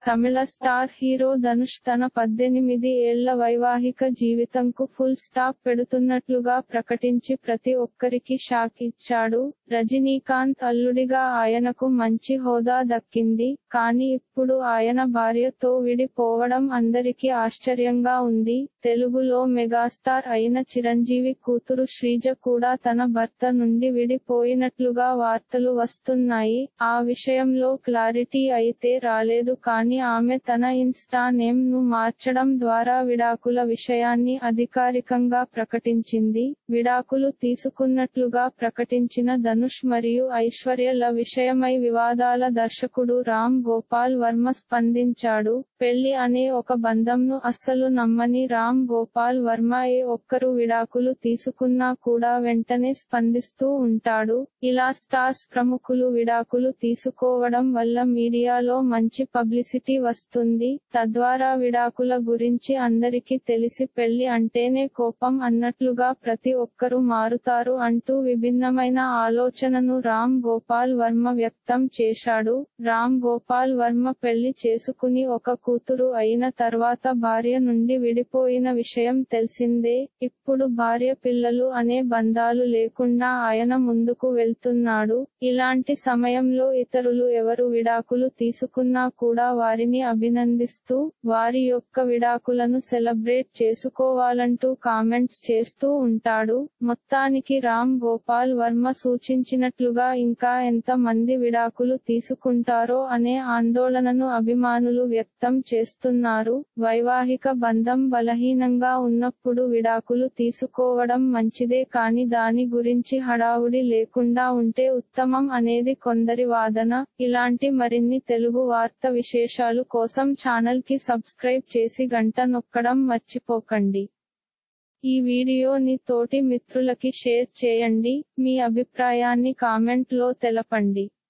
తమిళ star hero Dhanush తన పద్దెనిమిది ఏళ్ల వైవాహిక జీవితంకు ఫుల్ స్టాప్ పెడుతున్నట్లుగా ప్రకటించి ప్రతి ఒక్కరికి షాక్ ఇచ్చాడు రజనీకాంత్ అల్లుడిగా ఆయనకు మంచి హోదా దక్కింది కానీ ఇప్పుడు ఆయన భార్యతో విడిపోవడం అందరికీ ఆశ్చర్యంగా ఉంది తెలుగులో మెగాస్టార్ అయిన చిరంజీవి కూతురు శ్రీజ కూడా తన భర్త నుండి విడిపోయినట్లుగా వార్తలు వస్తున్నాయి ఆ విషయంలో క్లారిటీ అయితే రాలేదు కానీ ఆమె తన ఇన్స్టా నేమ్ ను మార్చడం ద్వారా విడాకుల విషయాన్ని అధికారికంగా ప్రకటించింది విడాకులు తీసుకున్నట్లుగా ప్రకటించిన ధనుష్ మరియు ఐశ్వర్యల విషయమై వివాదాల దర్శకుడు రామ్ గోపాల్ వర్మ స్పందించాడు పెళ్లి అనే ఒక బంధంను అస్సలు నమ్మని రామ్ గోపాల్ వర్మ ఏ ఒక్కరు విడాకులు తీసుకున్నా కూడా వెంటనే స్పందిస్తూ ఉంటాడు ఇలా స్టార్స్ ప్రముఖులు విడాకులు తీసుకోవడం వల్ల మీడియాలో మంచి పబ్లిసిటీ వస్తుంది తద్వారా విడాకుల గురించి అందరికీ తెలిసి పెళ్లి అంటేనే కోపం అన్నట్లుగా ప్రతి ఒక్కరూ మారుతారు అంటూ విభిన్నమైన ఆలోచనను రామ్ గోపాల్ వర్మ వ్యక్తం చేశాడు రామ్ గోపాల్ వర్మ పెళ్లి చేసుకుని ఒక కూతురు అయిన తర్వాత భార్య నుండి విడిపోయిన విషయం తెలిసిందే ఇప్పుడు భార్య పిల్లలు అనే బంధాలు లేకుండా ఆయన ముందుకు వెళ్తున్నాడు ఇలాంటి సమయంలో ఇతరులు ఎవరు విడాకులు తీసుకున్నా కూడా వారిని అభినందిస్తూ వారి యొక్క విడాకులను సెలబ్రేట్ చేసుకోవాలంటూ కామెంట్స్ చేస్తూ ఉంటాడు మొత్తానికి రామ్ గోపాల్ వర్మ సూచించినట్లుగా ఇంకా ఎంత మంది విడాకులు తీసుకుంటారో అనే ఆందోళనను అభిమానులు వ్యక్తం చేస్తున్నారు వైవాహిక బంధం బలహీనంగా ఉన్నప్పుడు విడాకులు తీసుకోవడం మంచిదే కాని దాని గురించి హడావుడి లేకుండా ఉంటే ఉత్తమం అనేది కొందరి వాదన ఇలాంటి మరిన్ని తెలుగు వార్త విశేషాలు కోసం ఛానల్ కి సబ్స్క్రైబ్ చేసి గంట నొక్కడం మర్చిపోకండి ఈ వీడియోని తోటి మిత్రులకి షేర్ చేయండి మీ అభిప్రాయాన్ని కామెంట్ లో తెలపండి